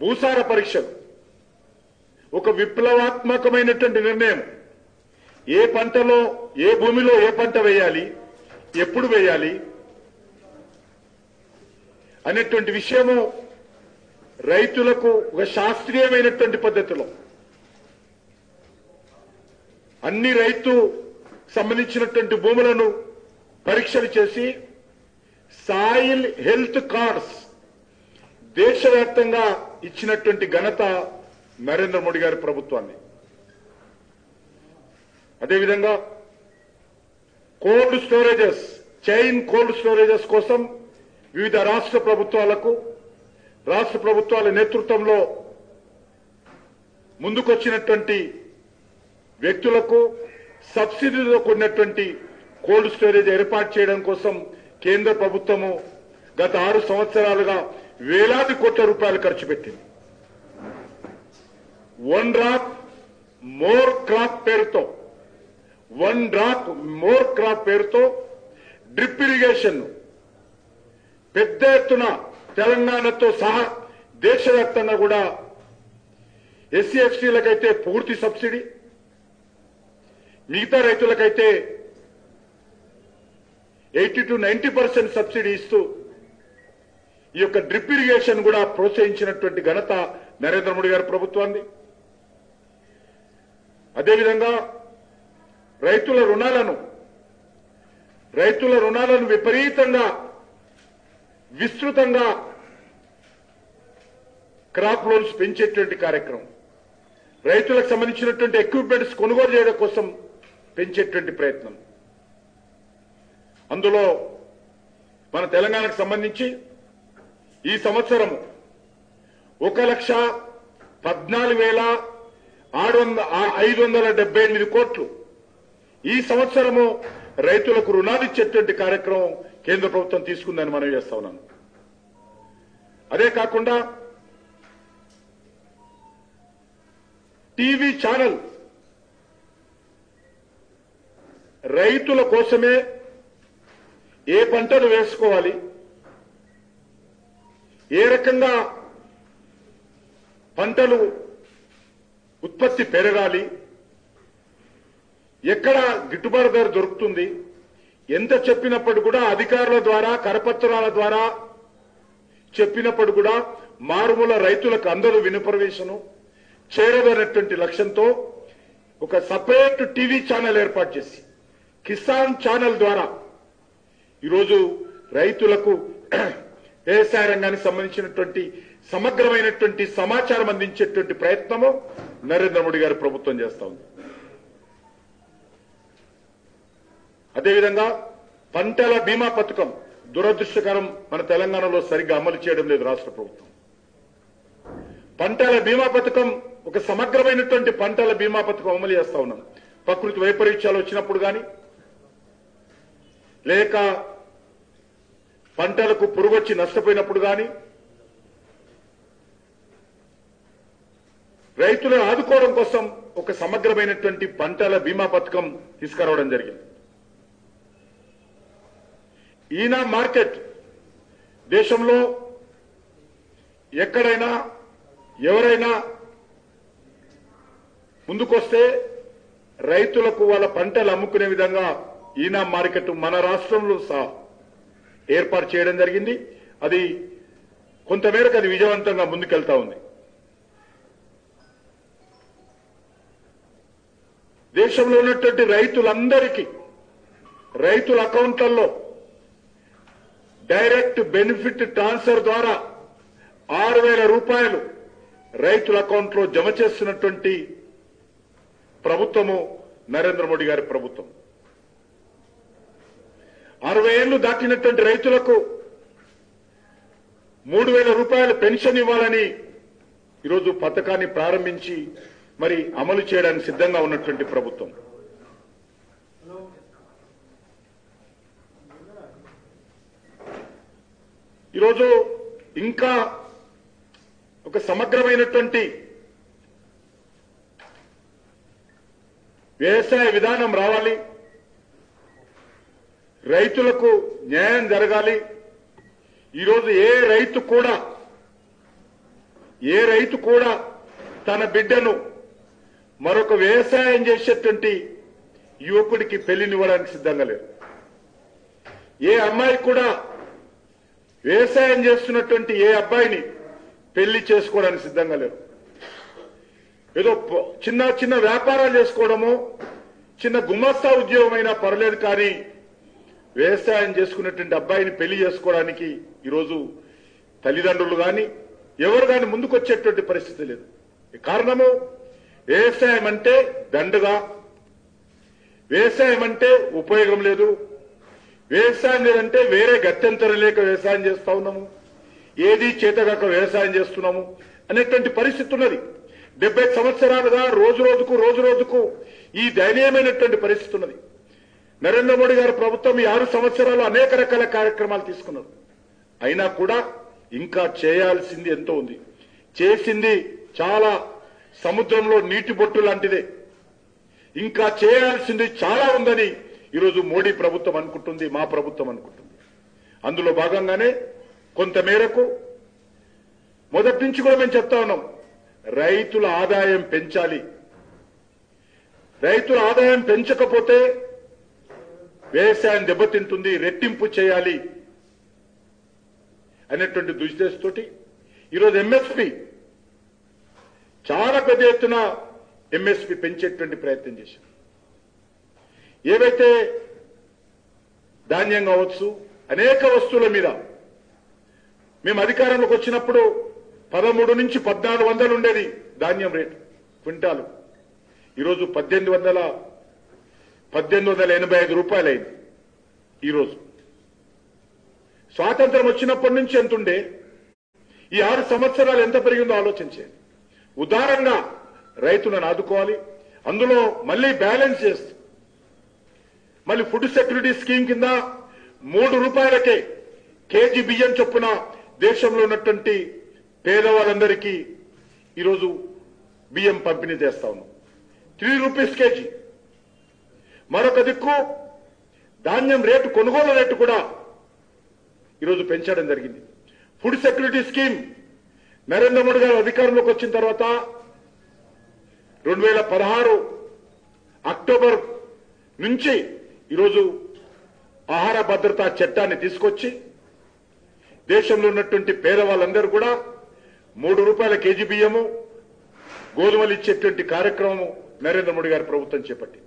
భూసార పరీక్షలు ఒక విప్లవాత్మకమైనటువంటి నిర్ణయం ఏ పంటలో ఏ భూమిలో ఏ పంట వేయాలి ఎప్పుడు వేయాలి అనేటువంటి విషయము రైతులకు ఒక శాస్త్రీయమైనటువంటి పద్ధతిలో అన్ని రైతు సంబంధించినటువంటి భూములను పరీక్షలు చేసి సాయిల్ హెల్త్ కార్డ్స్ దేశవ్యాప్తంగా ఇచ్చినటువంటి ఘనత నరేంద్ర మోడీ గారి ప్రభుత్వాన్ని అదేవిధంగా cold storages chain cold storages కోసం వివిధ రాష్ట్ర ప్రభుత్వాలకు రాష్ట్ర ప్రభుత్వాల నేతృత్వంలో ముందుకొచ్చినటువంటి వ్యక్తులకు సబ్సిడీతో కూడినటువంటి కోల్డ్ స్టోరేజ్ ఏర్పాటు చేయడం కోసం కేంద్ర ప్రభుత్వము గత ఆరు సంవత్సరాలుగా వేలాది కోట్ల రూపాయలు ఖర్చు పెట్టింది వన్ డ్రాప్ మోర్ క్రాప్ పేరుతో వన్ డ్రాప్ మోర్ క్రాప్ పేరుతో డ్రిప్ ఇరిగేషన్ పెద్ద ఎత్తున తెలంగాణతో సహా దేశవ్యాప్తంగా కూడా ఎస్సీ ఎస్టీలకైతే పూర్తి సబ్సిడీ మిగతా రైతులకైతే eighty to ninety percent subsidy ఇస్తూ ఈ యొక్క డ్రిప్ ఇరిగేషన్ కూడా ప్రోత్సహించినటువంటి ఘనత నరేంద్ర మోడీ గారి ప్రభుత్వాన్ని అదేవిధంగా రైతుల రుణాలను రైతుల రుణాలను విపరీతంగా విస్తృతంగా క్రాప్ లోన్స్ పెంచేటువంటి కార్యక్రమం రైతులకు సంబంధించినటువంటి ఎక్విప్మెంట్స్ కొనుగోలు చేయడం కోసం పెంచేటువంటి ప్రయత్నం అందులో మన తెలంగాణకు సంబంధించి ఈ సంవత్సరం ఒక లక్ష పద్నాలుగు వేల ఆరు వంద ఐదు వందల డెబ్బై ఎనిమిది కోట్లు ఈ సంవత్సరము రైతులకు రుణాలు ఇచ్చేటువంటి కార్యక్రమం కేంద్ర ప్రభుత్వం తీసుకుందని మనం చేస్తా ఉన్నాను అదే కాకుండా టీవీ ఛానల్ రైతుల కోసమే ఏ పంటను వేసుకోవాలి ఏ రకంగా పంటలు ఉత్పత్తి పెరగాలి ఎక్కడ గిట్టుబాటు ధర దొరుకుతుంది ఎంత చెప్పినప్పుడు కూడా అధికారుల ద్వారా కరపత్రాల ద్వారా చెప్పినప్పుడు కూడా మారుమూల రైతులకు అందరూ వినుప్రవేశను చేరదనేటువంటి లక్ష్యంతో ఒక సపరేట్ టీవీ ఛానల్ ఏర్పాటు చేసి కిసాన్ ఛానల్ ద్వారా ఈరోజు రైతులకు వ్యవసాయ రంగానికి సంబంధించినటువంటి సమగ్రమైనటువంటి సమాచారం అందించేటువంటి ప్రయత్నము నరేంద్ర మోడీ గారి ప్రభుత్వం చేస్తా ఉంది అదేవిధంగా పంటల బీమా పథకం దురదృష్టకరం మన తెలంగాణలో సరిగ్గా అమలు చేయడం లేదు రాష్ట్ర ప్రభుత్వం పంటల బీమా పథకం ఒక సమగ్రమైనటువంటి పంటల బీమా పథకం అమలు చేస్తా ఉన్నాం ప్రకృతి వైపరీత్యాలు వచ్చినప్పుడు కానీ లేక పంటలకు పురుగొచ్చి నష్టపోయినప్పుడు కానీ రైతులను ఆదుకోవడం కోసం ఒక సమగ్రమైనటువంటి పంటల బీమా పథకం తీసుకురావడం జరిగింది ఈనా మార్కెట్ దేశంలో ఎక్కడైనా ఎవరైనా ముందుకొస్తే రైతులకు వాళ్ళ పంటలు అమ్ముకునే విధంగా ఈనా మార్కెట్ మన రాష్ట్రంలో సహా ఏర్పాటు చేయడం జరిగింది అది కొంతమేరకు అది విజయవంతంగా ముందుకెళ్తా ఉంది దేశంలో ఉన్నటువంటి రైతులందరికీ రైతుల అకౌంట్లలో డైరెక్ట్ బెనిఫిట్ ట్రాన్స్ఫర్ ద్వారా ఆరు వేల రూపాయలు రైతుల అకౌంట్లో జమ చేస్తున్నటువంటి ప్రభుత్వము నరేంద్ర మోడీ గారి ప్రభుత్వం అరవై ఏళ్లు దాటినటువంటి రైతులకు మూడు వేల రూపాయల పెన్షన్ ఇవ్వాలని ఈరోజు పథకాన్ని ప్రారంభించి మరి అమలు చేయడానికి సిద్ధంగా ఉన్నటువంటి ప్రభుత్వం ఈరోజు ఇంకా ఒక సమగ్రమైనటువంటి వ్యవసాయ విధానం రావాలి రైతులకు న్యాయం జరగాలి ఈరోజు ఏ రైతు కూడా ఏ రైతు కూడా తన బిడ్డను మరొక వ్యవసాయం చేసేటువంటి యువకుడికి పెళ్లినివ్వడానికి సిద్ధంగా లేరు ఏ అమ్మాయి కూడా వ్యవసాయం చేస్తున్నటువంటి ఏ అబ్బాయిని పెళ్లి చేసుకోవడానికి సిద్ధంగా లేరు ఏదో ప- చిన్న చిన్న వ్యాపారాలు చేసుకోవడము చిన్న గుమస్తా ఉద్యోగం అయినా పర్లేదు కానీ వ్యవసాయం చేసుకున్నటువంటి అబ్బాయిని పెళ్లి చేసుకోవడానికి ఈరోజు తల్లిదండ్రులు గాని ఎవరు గాని ముందుకొచ్చేటువంటి పరిస్థితి లేదు కారణము వ్యవసాయం అంటే దండగా వ్యవసాయం అంటే ఉపయోగం లేదు వ్యవసాయం లేదంటే వేరే గత్యంతరం లేక వ్యవసాయం చేస్తా ఉన్నాము ఏది చేతగాక వ్యవసాయం చేస్తున్నాము అనేటువంటి పరిస్థితి ఉన్నది డెబ్బై సంవత్సరాలుగా రోజు రోజుకు రోజు రోజుకు ఈ దయనీయమైనటువంటి పరిస్థితి ఉన్నది నరేంద్ర మోడీ గారి ప్రభుత్వం ఈ ఆరు సంవత్సరాలు అనేక రకాల కార్యక్రమాలు తీసుకున్నారు అయినా కూడా ఇంకా చేయాల్సింది ఎంతో ఉంది చేసింది చాలా సముద్రంలో నీటి బొట్టు లాంటిదే ఇంకా చేయాల్సింది చాలా ఉందని ఈరోజు మోడీ ప్రభుత్వం అనుకుంటుంది మా ప్రభుత్వం అనుకుంటుంది అందులో భాగంగానే కొంత మేరకు మొదటి నుంచి కూడా మేము చెప్తా ఉన్నాం రైతుల ఆదాయం పెంచాలి రైతుల ఆదాయం పెంచకపోతే వ్యవసాయం దెబ్బతింటుంది రెట్టింపు చేయాలి అనేటువంటి దుష్దేశతోటి ఈరోజు ఎంఎస్పి చాలా పెద్ద ఎత్తున ఎంఎస్పి పెంచేటువంటి ప్రయత్నం చేశాం ఏవైతే ధాన్యం కావచ్చు అనేక వస్తువుల మీద మేము అధికారంలోకి వచ్చినప్పుడు పదమూడు నుంచి పద్నాలుగు వందలు ఉండేది ధాన్యం రేటు క్వింటాలు ఈరోజు పద్దెనిమిది వందల పద్దెనిమిది వందల ఎనభై ఐదు రూపాయలు అయింది ఈరోజు స్వాతంత్రం వచ్చినప్పటి నుంచి ఎంత ఉండే ఈ ఆరు సంవత్సరాలు ఎంత పెరిగిందో ఆలోచించేది ఉదారంగా రైతులను ఆదుకోవాలి అందులో మళ్ళీ బ్యాలెన్స్ చేస్తూ మళ్ళీ ఫుడ్ సెక్యూరిటీ స్కీమ్ కింద మూడు రూపాయలకే కేజీ బియ్యం చొప్పున దేశంలో ఉన్నటువంటి పేదవాళ్ళందరికీ ఈరోజు బియ్యం పంపిణీ చేస్తా ఉన్నాం త్రీ రూపీస్ కేజీ మరొక దిక్కు ధాన్యం రేటు కొనుగోలు రేటు కూడా ఈరోజు పెంచడం జరిగింది food security scheme Narendra Modi garu అధికారంలోకి వచ్చిన తర్వాత రెండు వేల పదహారు అక్టోబర్ నుంచి ఈరోజు ఆహార భద్రతా చట్టాన్ని తీసుకొచ్చి దేశంలో ఉన్నటువంటి పేదవాళ్ళందరూ కూడా మూడు రూపాయల కేజీ బియ్యము గోధుమలు ఇచ్చేటువంటి కార్యక్రమము నరేంద్ర మోడీ గారి ప్రభుత్వం చేపట్టింది